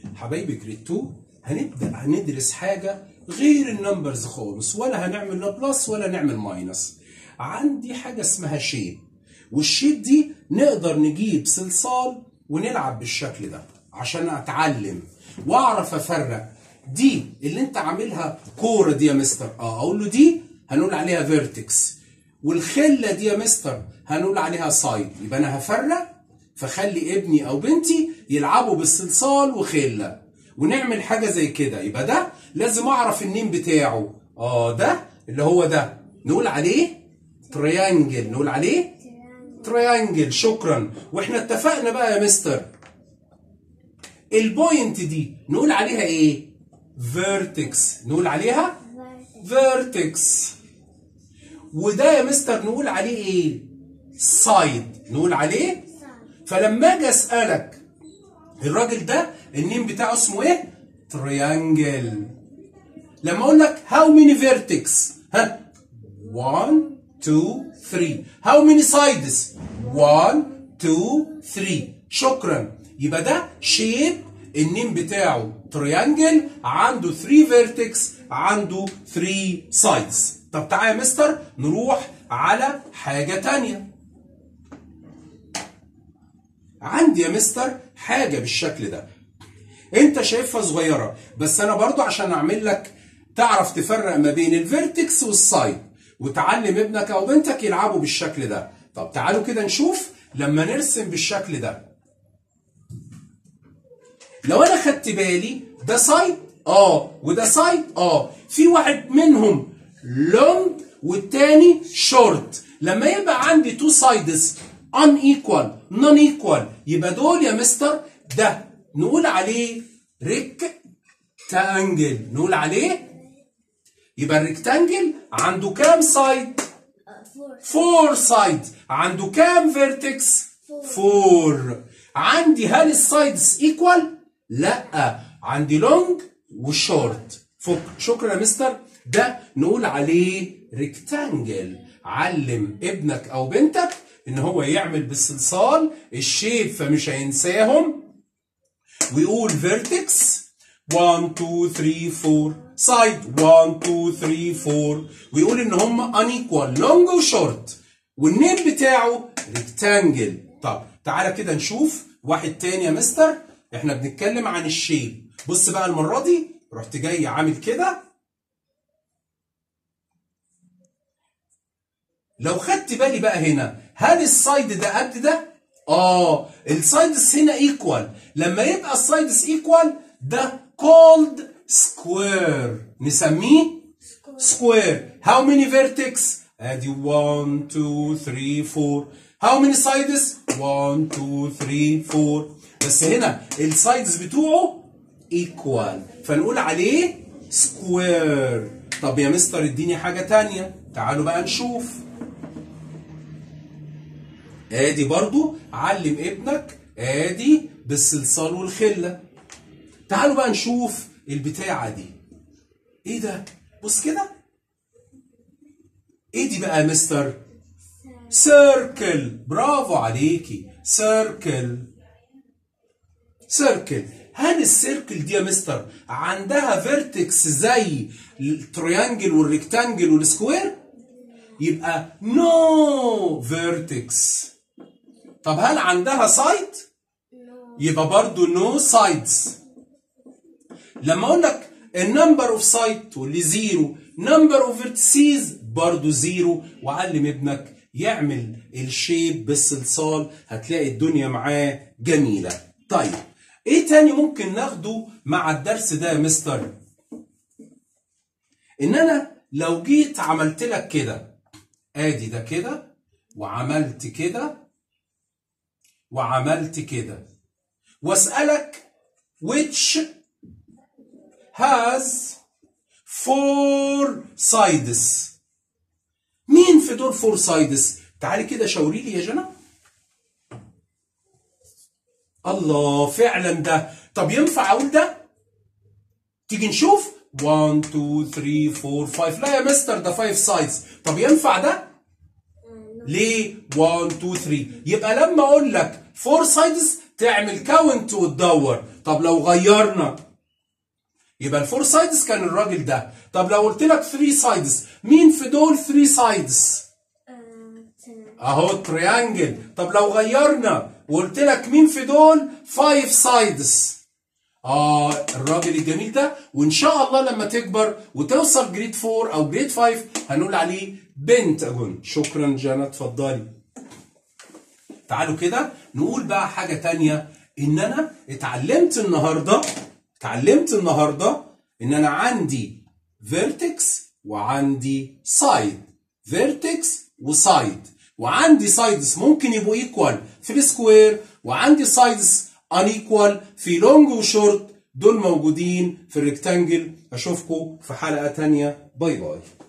حبايبي جريد 2 هنبدا هندرس حاجه غير النمبرز خالص ولا هنعمل لا بلس ولا نعمل ماينس عندي حاجه اسمها شيب والشيب دي نقدر نجيب صلصال ونلعب بالشكل ده عشان اتعلم واعرف افرق دي اللي انت عاملها كوره دي يا مستر اه اقول له دي هنقول عليها فيرتكس والخله دي يا مستر هنقول عليها سايد يبقى انا هفرق فخلي ابني او بنتي يلعبوا بالصلصال وخله ونعمل حاجه زي كده يبقى ده لازم اعرف النيم بتاعه اه ده اللي هو ده نقول عليه تريانجل نقول عليه تريانجل شكرا واحنا اتفقنا بقى يا مستر البوينت دي نقول عليها ايه فيرتكس نقول عليها فيرتكس وده يا مستر نقول عليه ايه سايد نقول عليه فلما اجي اسالك الراجل ده النيم بتاعه اسمه ايه تريانجل لما اقول لك هاو ماني فيرتكس ها 1 2 3 هاو ماني سايدز 1 2 3 شكرا يبقى ده شيب النيم بتاعه تريانجل عنده 3 فيرتكس عنده 3 سايدز طب تعالى يا مستر نروح على حاجة تانية عندي يا مستر حاجة بالشكل ده انت شايفها صغيرة بس انا برضو عشان اعمل لك تعرف تفرق ما بين الفيرتكس والسايد وتعلم ابنك او بنتك يلعبوا بالشكل ده طب تعالوا كده نشوف لما نرسم بالشكل ده لو انا خدت بالي ده سايد اه وده سايد اه في واحد منهم لونج والتاني شورت لما يبقى عندي تو سايدز ان ايكوال نون ايكوال يبقى دول يا مستر ده نقول عليه ريكتانجل نقول عليه يبقى الريكتانجل عنده كام سايد فور سايد عنده كام فيرتكس فور عندي هل السايدز ايكوال لا عندي لونج وشورت فك شكرا يا مستر ده نقول عليه ريكتانجل علم ابنك او بنتك ان هو يعمل بالصلصال الشيب فمش هينساهم ويقول فيرتكس 1 2 3 4 سايد 1 2 3 4 ويقول ان هم unequal لونج وشورت والنيم بتاعه ريكتانجل طب تعالى كده نشوف واحد تاني يا مستر احنا بنتكلم عن الشيب بص بقى المره دي رحت جاي عامل كده لو خدت بالي بقى هنا هل السايد ده قد ده اه السايدس هنا ايكوال لما يبقى السايدس ايكوال ده كولد سكوير نسميه سكوير هاو ماني فيرتكس ادي 1 2 3 4 هاو ماني سايدز 1 2 3 4 بس هنا السايدز بتوعه ايكوال فنقول عليه سكوير طب يا مستر اديني حاجه تانية تعالوا بقى نشوف ادي برضو علم ابنك ادي بالصلصال والخله تعالوا بقى نشوف البتاعه دي ايه ده بص كده ايه دي بقى يا مستر سيركل برافو عليكي سيركل سيركل هل السيركل دي يا مستر عندها فيرتكس زي التريانجل والريكتانجل والسكوير يبقى نو no فيرتكس طب هل عندها سايد يبقى برضو نو no سايدز لما اقول لك النمبر اوف سايد تقول لي زيرو نمبر اوف فيرتسيز برضو زيرو وعلم ابنك يعمل الشيب بالصلصال هتلاقي الدنيا معاه جميله طيب ايه تاني ممكن ناخده مع الدرس ده يا مستر ان انا لو جيت عملت لك كده ادي ده كده وعملت كده وعملت كده واسالك which has four sides مين في دول فور سايدز تعالي كده شاوري لي يا جنى الله فعلا ده طب ينفع اقول ده تيجي نشوف 1 2 3 4 5 لا يا مستر ده 5 سايدز طب ينفع ده ليه 1 2 3 يبقى لما اقول لك 4 سايدز تعمل كاونت وتدور طب لو غيرنا يبقى الفور سايدز كان الراجل ده طب لو قلت لك 3 سايدز مين في دول 3 سايدز اهو تريانجل طب لو غيرنا وقلت لك مين في دول 5 سايدز اه الراجل الجميل ده وان شاء الله لما تكبر وتوصل جريد 4 او جريد 5 هنقول عليه بنتاجون شكرا جانا اتفضلي تعالوا كده نقول بقى حاجة تانية ان انا اتعلمت النهاردة اتعلمت النهاردة ان انا عندي فيرتكس وعندي سايد فيرتكس وسايد وعندي سايدز ممكن يبقوا ايكوال في السكوير وعندي سايدز ان ايكوال في لونج وشورت دول موجودين في الريكتانجل اشوفكم في حلقة تانية باي باي